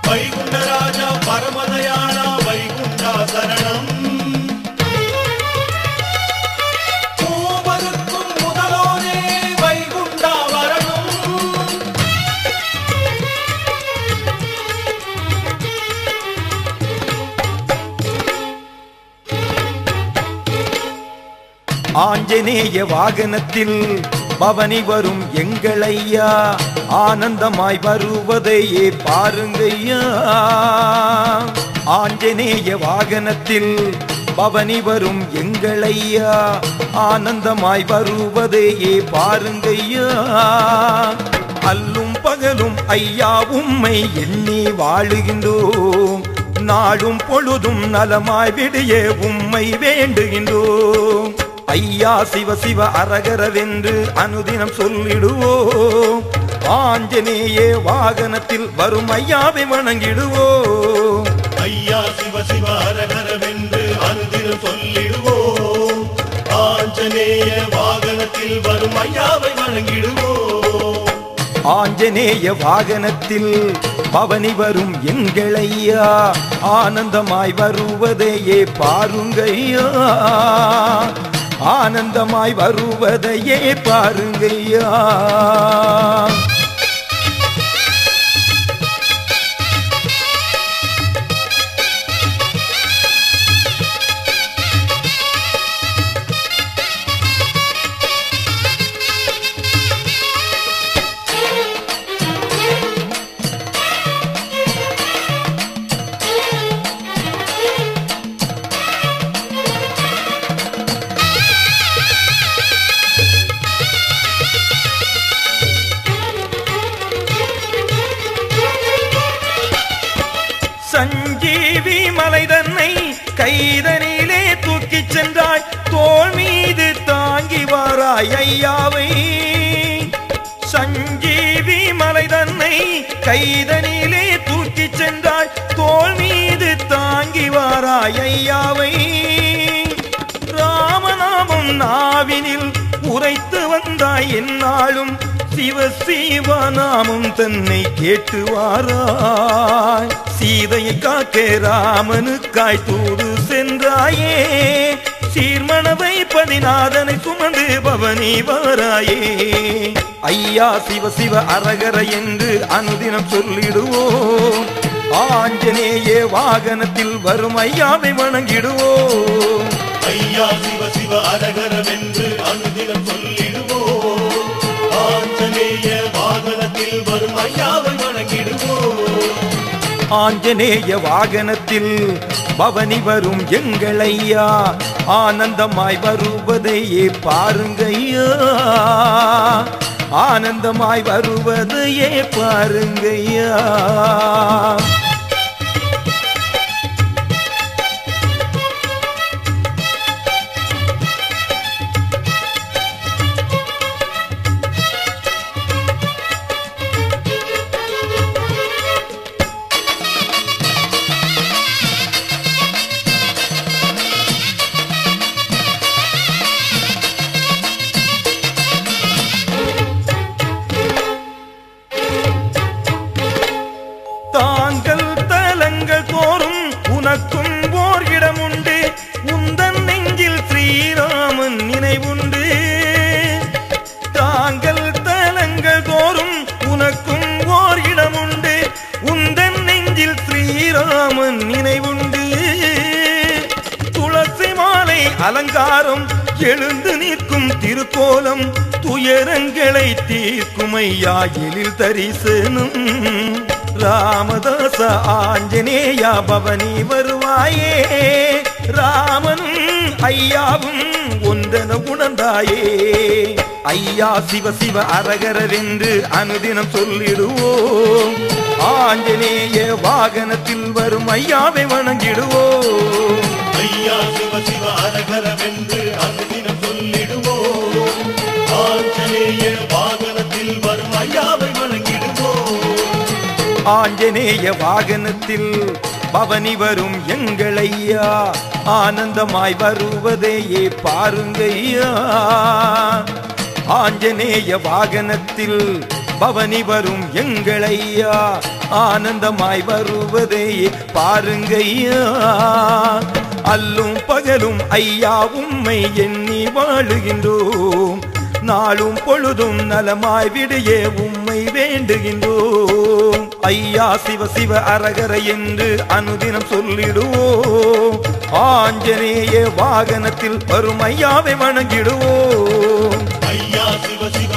வைகுண்டராஜா பரமதயாளா வைகுண்டா சரணம் மூவருக்கும் முதலோனே வைகுண்டா வரணும் ஆஞ்சநேய வாகனத்தில் பவனி வரும் எங்களையா ஆனந்தமாய் வருவதையே பாருங்கய்யா ஆஞ்சநேய வாகனத்தில் பவனி வரும் எங்களையா ஆனந்தமாய் வருவதையே பாருங்கய்யா அல்லும் பகலும் ஐயா உம்மை எண்ணி வாழுகின்றோம் நாளும் பொழுதும் நலமாய் விடிய உம்மை வேண்டுகின்றோம் ஐயா சிவ சிவ அரகரவென்று அனுதினம் சொல்லிடுவோம் ஆஞ்சநேய வாகனத்தில் வரும் ஐயாவை வணங்கிடுவோம் ஐயா சிவ சிவ ஹரஹரவென்று அனுதினம் சொல்லிடுவோம் ஆஞ்சநேய வாகனத்தில் வரும் ஐயாவை வணங்கிடுவோம் ஆஞ்சநேய வாகனத்தில் பவனி வரும் எங்களையா ஆனந்தமாய் வருவதையே பாருங்கய்யா ஆனந்தமாய் வருவதையே பாருங்கய்யா சஞ்சீவி மலை தன்னை கைதனிலே தூக்கிச் சென்றாய் தோள் மீது தாங்கி வாராய் ஐயாவை சஞ்சீவி மலை தன்னை கைதனிலே தூக்கிச் சென்றாய் தோள் மீது தாங்கி வாராய் ஐயாவை ராமநாமம் நாவினில் உரைத்து வந்தாய் என்னாலும் சிவ சிவநாமம் தன்னை கேட்டு வாராய் சீதையை காக்க ராமனுக்காய் தூது சென்றாயே சீர்மணவை பதிநாதனை சுமந்து பவனி வாராயே ஐயா சிவ சிவ அரகர என்று அனுதினம் சொல்லிடுவோம் ஆஞ்சநேய வாகனத்தில் வரும் ஐயாவை வணங்கிடுவோம் ஐயா சிவ சிவ அரகரவென்று அனுதினம் சொல்லிடுவோம் ஆஞ்சநேய வாகனத்தில் வரும் ஐயாவை வணங்கிடுவோம் ஆஞ்சநேய வாகனத்தில் பவனி வரும் எங்களையா ஆனந்தமாய் வருவதையே பாருங்கய்யா ஆனந்தமாய் வருவதையே பாருங்கய்யா தாங்கள் தலங்கள் தோறும் உனக்கும் ஓர் இடமுண்டு உந்தன் நெஞ்சில் ஸ்ரீராமன் நினைவுண்டு தாங்கள் தலங்கள் தோறும் உனக்கும் ஓர் இடமுண்டு உந்தன் நெஞ்சில் ஸ்ரீராமன் நினைவுண்டு துளசி மாலை அலங்காரம் எழுந்து நிற்கும் திருக்கோலம் துயரங்களை தீர்க்கும் ஐயா எழில் தரிசனம் ராமதாச ஆஞ்சநேயா பவனி வருவாயே ராமனும் ஐயாவும் ஒன்றென உணர்ந்தாயே ஐயா சிவ சிவ அரகரவென்று அனுதினம் சொல்லிடுவோம் ஆஞ்சநேய வாகனத்தில் வரும் ஐயாவை வணங்கிடுவோம் ஐயா சிவ சிவ அரகரவென்று அனுதினம் சொல்லிடுவோம் ஆஞ்சநேய வாகனத்தில் வரும் ஐயாவை வணங்கிடுவோம் ஆஞ்சநேய வாகனத்தில் பவனி வரும் எங்களையா ஆனந்தமாய் வருவதையே பாருங்கய்யா ஆஞ்சநேய வாகனத்தில் பவனி வரும் எங்களையா ஆனந்தமாய் வருவதே பாருங்கய்யா அல்லும் பகலும் ஐயா உம்மை எண்ணி வாழுகின்றோம் நாளும் பொழுதும் நலமாய் விடையே உம்மை வேண்டுகின்றோம் ஐயா சிவ சிவ அரகர என்று அனுதினம் சொல்லிடுவோம் ஆஞ்சநேய வாகனத்தில் வரும் ஐயாவை வணங்கிடுவோம் ஐயா சிவ சிவ